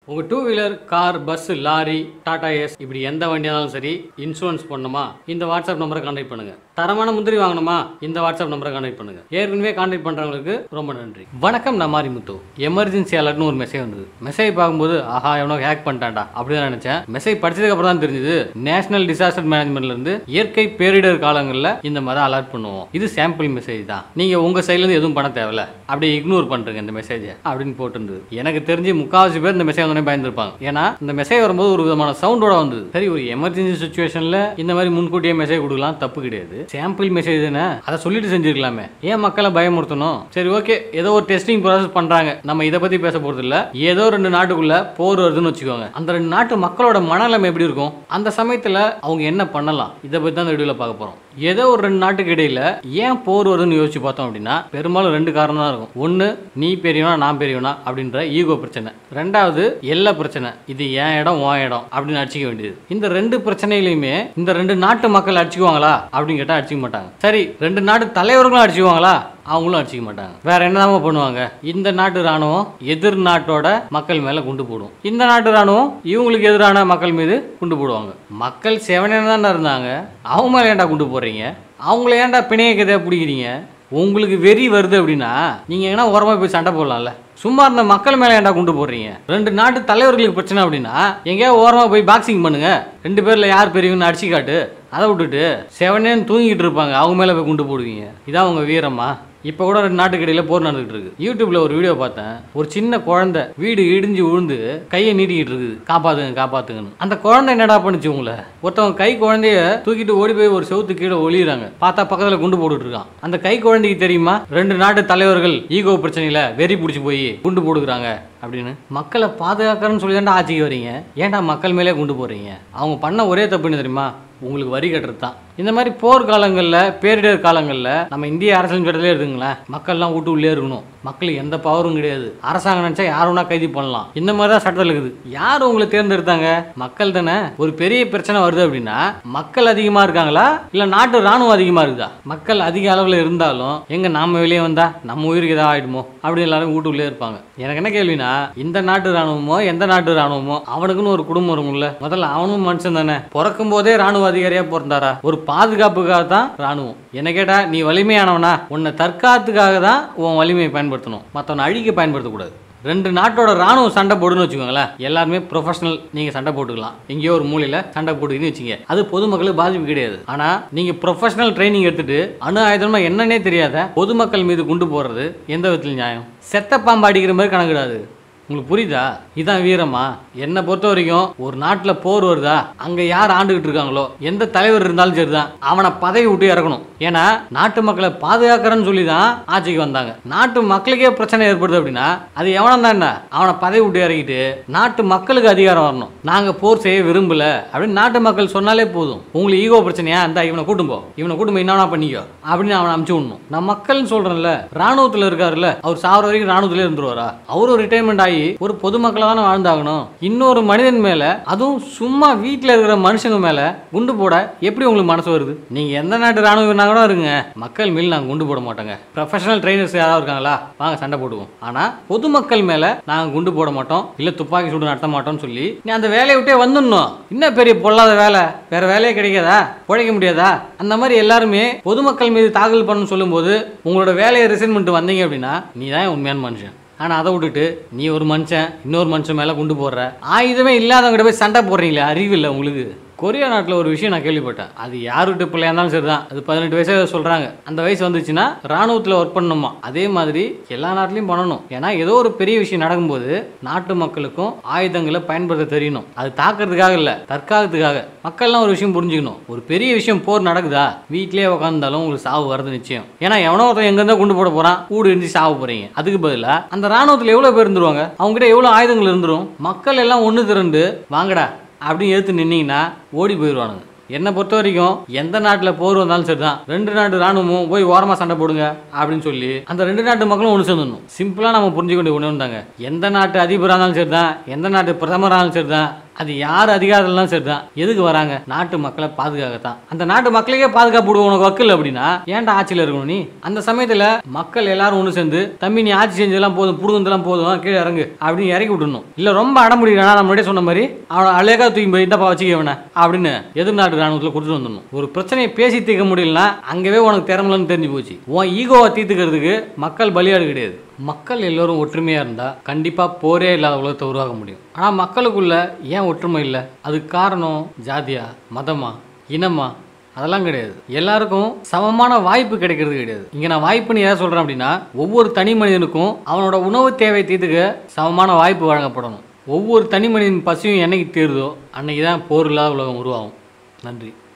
உங்கள் two wheeler car bus lorry Tata Ace இப்படி எந்த வண்டியாக இருந்தாலும் சரி இன்சூரன்ஸ் பண்ணணுமா இந்த வாட்ஸ்அப் நம்பரை கான்டாக்ட் பண்ணுங்க தரமான முந்திரி வாங்கணுமா இந்த வாட்ஸ்அப் நம்பரை கான்டாக்ட் பண்ணுங்க ஏற்கனவே கான்டாக்ட் பண்ணுறவங்களுக்கு ரொம்ப நன்றி வணக்கம் நான் மாரிமுத்து எமர்ஜென்சி அலர்ட்னு ஒரு மெசேஜ் வந்தது மெசேஜ் பார்க்கும்போது ஆஹா எவனோ ஹேக் பண்ணிட்டான்டா அப்படின்னு தான் நினைச்சேன் மெசேஜ் படிச்சதுக்கு அப்புறம் தான் தெரிஞ்சது நேஷனல் டிசாஸ்டர் மேனேஜ்மெண்ட்ல இருந்து இயற்கை பேரிடர் காலங்களில் இந்த மாதிரி அலர்ட் பண்ணுவோம் இது சாம்பிள் மெசேஜ் தான் நீங்க உங்க சைட்ல இருந்து எதுவும் பண்ண தேவையில்ல அப்படியே இக்னோர் பண்றீங்க இந்த மெசேஜை அப்படின்னு போட்டிருந்தது எனக்கு தெரிஞ்சு முக்காவாசி பேர் இந்த மெசேஜ் வந்தோடனே பயந்துருப்பாங்க ஏன்னா இந்த மெசேஜ் வரும்போது ஒரு விதமான சவுண்டோட வந்தது சரி ஒரு எமர்ஜென்சி சுச்சுவேஷன்ல இந்த மாதிரி முன்கூட்டியே மெசேஜ் கொடுக்கலாம் தப்பு கிடையாது சாம்பிள் மெசேஜ் தானே அதை சொல்லிட்டு செஞ்சிருக்கலாமே ஏன் மக்களை பயமுறுத்தணும் சரி ஓகே ஏதோ ஒரு டெஸ்டிங் ப்ராசஸ் பண்றாங்க நம்ம இதை பத்தி பேச போறது இல்ல ஏதோ ரெண்டு நாட்டுக்குள்ள போர் வருதுன்னு வச்சுக்கோங்க அந்த ரெண்டு நாட்டு மக்களோட மனநிலைமை எப்படி இருக்கும் அந்த சமயத்துல அவங்க என்ன பண்ணலாம் இதை பத்தி தான் இந்த வீடியோல பார்க்க போறோம் ஏதோ ஒரு ரெண்டு நாட்டுக்கு இடையில ஏன் போர் வருதுன்னு யோசிச்சு பார்த்தோம் அப்படின்னா பெரும்பாலும் ரெண்டு காரணம் தான் இருக்கும் ஒன்னு நீ பெரியவனா நான் பெரியவனா அப்படின்ற ஈகோ பிரச்சனை ரெண்டாவது எல்லை பிரச்சனை இது என் இடம் உன் இடம் அப்படின்னு அடிச்சுக்க வேண்டியது இந்த ரெண்டு பிரச்சனையிலையுமே இந்த ரெண்டு நாட்டு மக்கள் அடிச்சுக்குவாங்களா அப்படின்னு கேட்டா அடிச்சுக்க மாட்டாங்க சரி ரெண்டு நாட்டு தலைவர்களும் அடிச்சுக்குவாங்களா அவங்களும் அடிச்சுக்க மாட்டாங்க வேற என்னதாம பண்ணுவாங்க இந்த நாட்டு ராணுவம் எதிர் நாட்டோட மக்கள் மேல குண்டு போடும் இந்த நாட்டு ராணுவம் இவங்களுக்கு எதிரான மக்கள் மீது குண்டு போடுவாங்க மக்கள் செவனே தானே இருந்தாங்க அவங்க மேல ஏன்டா குண்டு போடுறீங்க அவங்கள ஏன்டா பிணைய கதையா பிடிக்கிறீங்க உங்களுக்கு வெறி வருது அப்படின்னா நீங்க எங்கன்னா ஓரமா போய் சண்டை போடலாம்ல சும்மா இருந்த மக்கள் மேல ஏன்டா குண்டு போடுறீங்க ரெண்டு நாட்டு தலைவர்களுக்கு பிரச்சனை அப்படின்னா எங்கேயாவது ஓரமா போய் பாக்ஸிங் பண்ணுங்க ரெண்டு பேர்ல யார் பெரியவங்கன்னு அடிச்சு காட்டு அதை விட்டுட்டு செவனேன்னு தூங்கிட்டு இருப்பாங்க அவங்க மேல போய் குண்டு போடுவீங்க இதான் உங்க வீரமா இப்போ கூட ரெண்டு நாட்டுக்கு இடையில போர் நடந்துகிட்டு இருக்கு யூடியூப்ல ஒரு வீடியோ பார்த்தேன் ஒரு சின்ன குழந்தை வீடு இடிஞ்சு விழுந்து கையை நீட்டிக்கிட்டு இருக்குது காப்பாத்துங்க காப்பாத்துங்கன்னு அந்த குழந்தை என்னடா பண்ணுச்சு உங்களை ஒருத்தவங்க கை குழந்தைய தூக்கிட்டு ஓடி போய் ஒரு செவுத்து கீழே ஒளியுறாங்க பார்த்தா பக்கத்துல குண்டு போட்டுட்டு இருக்கான் அந்த கை குழந்தைக்கு தெரியுமா ரெண்டு நாட்டு தலைவர்கள் ஈகோ பிரச்சனையில வெறி பிடிச்சி போய் குண்டு போடுகிறாங்க அப்படின்னு மக்களை பாதுகாக்கிறேன்னு சொல்லி தான்டா ஆட்சிக்கு வரீங்க ஏன்டா மக்கள் மேலே குண்டு போடுறீங்க அவங்க பண்ண ஒரே தப்பு என்ன தெரியுமா உங்களுக்கு வரி கட்டுறது தான் இந்த மாதிரி போர் காலங்களில் பேரிடர் காலங்களில் நம்ம இந்திய அரசியல் சட்டத்திலே இருக்குங்களேன் மக்கள்லாம் வீட்டு உள்ளே இருக்கணும் மக்களுக்கு எந்த பவரும் கிடையாது அரசாங்கம் நினச்சா யார் வேணா கைது பண்ணலாம் இந்த மாதிரி தான் சட்டத்தில் இருக்குது யார் உங்களை தேர்ந்தெடுத்தாங்க மக்கள் தானே ஒரு பெரிய பிரச்சனை வருது அப்படின்னா மக்கள் அதிகமாக இருக்காங்களா இல்லை நாட்டு ராணுவம் அதிகமாக இருக்குதா மக்கள் அதிக அளவில் இருந்தாலும் எங்கே நாம வெளியே வந்தா நம்ம உயிருக்கு ஏதாவது ஆயிடுமோ அப்படி எல்லாரும் வீட்டுக்குள்ளே இருப்பாங்க எனக்கு என்ன கேள்வினா இந்த நாட்டு ராணுவமோ எந்த நாட்டு ராணுவமோ அவனுக்குன்னு ஒரு குடும்பம் இருக்கும்ல முதல்ல அவனும் மனுஷன் தானே பிறக்கும் போதே ராணுவ அதிகாரியா பிறந்தாரா ஒரு பாதுகாப்புக்காக தான் ராணுவம் என்ன கேட்டா நீ வலிமையானவனா உன்னை தற்காத்துக்காக தான் உன் வலிமையை பயன்படுத்தணும் மற்றவனை அழிக்க பயன்படுத்தக்கூடாது ரெண்டு நாட்டோட ராணுவம் சண்டை போடுன்னு வச்சுக்கோங்களேன் எல்லாருமே ப்ரொஃபஷனல் நீங்க சண்டை போட்டுக்கலாம் எங்கேயோ ஒரு மூலையில சண்டை போட்டுக்கின்னு வச்சுங்க அது பொதுமக்களுக்கு பாதிப்பு கிடையாது ஆனா நீங்க ப்ரொஃபஷனல் ட்ரைனிங் எடுத்துட்டு அணு ஆயுதமா என்னன்னே தெரியாத பொதுமக்கள் மீது குண்டு போடுறது எந்த விதத்தில் நியாயம் செத்த பாம்பு அடிக்கிற மாதிரி கணக்கிடாது உங்களுக்கு புரியுதா இதான் வீரமா என்னை பொறுத்த வரைக்கும் ஒரு நாட்டில் போர் வருதா அங்கே யார் ஆண்டுகிட்டு இருக்காங்களோ எந்த தலைவர் இருந்தாலும் சரிதான் அவனை பதவி விட்டு இறக்கணும் ஏன்னா நாட்டு மக்களை பாதுகாக்கிறேன்னு சொல்லி தான் ஆட்சிக்கு வந்தாங்க நாட்டு மக்களுக்கே பிரச்சனை ஏற்படுது அப்படின்னா அது எவனம் தான் என்ன அவனை பதவி விட்டு இறக்கிட்டு நாட்டு மக்களுக்கு அதிகாரம் வரணும் நாங்கள் போர் செய்ய விரும்பல அப்படின்னு நாட்டு மக்கள் சொன்னாலே போதும் உங்களுக்கு ஈகோ பிரச்சனையா இந்த இவனை கூட்டும் போ இவனை கூட்டும் போய் என்னன்னா பண்ணிக்கோ அப்படின்னு அவனை அமுச்சு விடணும் நான் மக்கள்னு சொல்றேன்ல ராணுவத்தில் இருக்காருல்ல அவர் சாவர வரைக்கும் ராணுவத்திலே இருந்துருவாரா அவரும் ரிட்டைர்மெண்ட் ஆகி ஒரு பொதுமக்களாக தானே வாழ்ந்தாகணும் இன்னொரு மனிதன் மேல அதுவும் சும்மா வீட்டில் இருக்கிற மனுஷங்க மேல குண்டு போட எப்படி உங்களுக்கு மனசு வருது நீங்க எந்த நாட்டு ராணுவம் கூட இருங்க மக்கள் மேல் நாங்கள் குண்டு போட மாட்டோங்க ப்ரொஃபஷனல் ட்ரைனர்ஸ் யாராவது இருக்காங்களா வாங்க சண்டை போடுவோம் ஆனா பொதுமக்கள் மேல நாங்கள் குண்டு போட மாட்டோம் இல்ல துப்பாக்கி சூடு நடத்த மாட்டோம்னு சொல்லி நீ அந்த வேலையை விட்டே வந்துடணும் இன்னும் பெரிய பொல்லாத வேலை வேற வேலையே கிடைக்காதா உழைக்க முடியாதா அந்த மாதிரி எல்லாருமே பொதுமக்கள் மீது தாக்கல் பண்ணணும்னு சொல்லும்போது உங்களோட வேலையை ரிசைன் பண்ணிட்டு வந்தீங்க அப்படின்னா நீ தான் உண்மையான மனுஷன் ஆனால் அதை விட்டுட்டு நீ ஒரு மனுஷன் இன்னொரு மனுஷன் மேலே கொண்டு போடுற ஆயுதமே இல்லாதவங்ககிட்ட போய் சண்டை போடுறீங்களே அறிவு இல்லை உங்களுக்கு கொரியா நாட்டில் ஒரு விஷயம் நான் கேள்விப்பட்டேன் அது யார் வீட்டு பிள்ளையா இருந்தாலும் சரிதான் அது பதினெட்டு வயசு சொல்கிறாங்க அந்த வயசு வந்துச்சுன்னா ராணுவத்தில் ஒர்க் பண்ணணுமா அதே மாதிரி எல்லா நாட்டிலையும் பண்ணணும் ஏன்னா ஏதோ ஒரு பெரிய விஷயம் நடக்கும்போது நாட்டு மக்களுக்கும் ஆயுதங்களை பயன்படுத்த தெரியணும் அது தாக்குறதுக்காக இல்லை தற்காலத்துக்காக மக்கள்லாம் ஒரு விஷயம் புரிஞ்சுக்கணும் ஒரு பெரிய விஷயம் போர் நடக்குதா வீட்லயே உட்காந்தாலும் உங்களுக்கு சாவு வருது நிச்சயம் ஏன்னா எவனோ ஒருத்தன் எங்கேருந்தோ கொண்டு போட போறான் ஊடு இருந்து சாவு போறீங்க அதுக்கு பதிலாக அந்த ராணுவத்தில் எவ்வளோ பேர் இருந்துருவாங்க அவங்ககிட்ட எவ்வளோ ஆயுதங்கள் இருந்துரும் மக்கள் எல்லாம் ஒன்று திரண்டு வாங்கடா அப்படின்னு எடுத்து நின்னீங்கன்னா ஓடி போயிடுவானுங்க என்னை பொறுத்த வரைக்கும் எந்த நாட்டில் போர் வந்தாலும் சரிதான் ரெண்டு நாட்டு ராணுவமும் போய் ஓரமாக சண்டை போடுங்க அப்படின்னு சொல்லி அந்த ரெண்டு நாட்டு மக்களும் ஒன்று சேர்ந்துடணும் சிம்பிளாக நம்ம புரிஞ்சுக்க வேண்டிய ஒன்று இருந்தாங்க எந்த நாட்டு அதிபராக இருந்தாலும் சரிதான் எந்த நாட்டு பிரதமராக இருந்தாலும் சரிதான் அது யார் அதிகாரம்லாம் சரிதான் எதுக்கு வராங்க நாட்டு மக்களை பாதுகாக்கத்தான் அந்த நாட்டு மக்களையே பாதுகாப்பு விடுவோம் உனக்கு வக்கில் அப்படின்னா ஏன்டா ஆட்சியில் இருக்கணும் நீ அந்த சமயத்தில் மக்கள் எல்லாரும் ஒன்று சேர்ந்து தம்பி நீ ஆட்சி செஞ்சதெல்லாம் போதும் புடுங்கதெல்லாம் போதும் கீழே இறங்கு அப்படின்னு இறக்கி விடணும் இல்லை ரொம்ப அடமுடிக்கிறானா நம்ம முன்னாடியே சொன்ன மாதிரி அவனை அழகா தூக்கி போய் இந்தப்பா வச்சுக்க வேணா அப்படின்னு எதிர்நாட்டு ராணுவத்தில் கொடுத்துட்டு வந்துடணும் ஒரு பிரச்சனையை பேசி தீர்க்க முடியலனா அங்கவே உனக்கு திறமலன்னு தெரிஞ்சு போச்சு உன் ஈகோவை தீர்த்துக்கிறதுக்கு மக்கள் பலியாடு கிடையாது மக்கள் எல்லோரும் ஒற்றுமையாக இருந்தால் கண்டிப்பாக போரே இல்லாத உலகத்தை உருவாக்க முடியும் ஆனால் மக்களுக்குள்ள ஏன் ஒற்றுமை இல்லை அதுக்கு காரணம் ஜாதியா மதமா இனமா அதெல்லாம் கிடையாது எல்லாருக்கும் சமமான வாய்ப்பு கிடைக்கிறது கிடையாது இங்கே நான் வாய்ப்புன்னு ஏன் சொல்கிறேன் அப்படின்னா ஒவ்வொரு தனி மனிதனுக்கும் அவனோட உணவு தேவை தீர்த்துக்க சமமான வாய்ப்பு வழங்கப்படணும் ஒவ்வொரு தனி மனிதன் பசியும் என்னைக்கு தீருதோ அன்னைக்கு தான் போர் இல்லாத உலகம் உருவாகும் நன்றி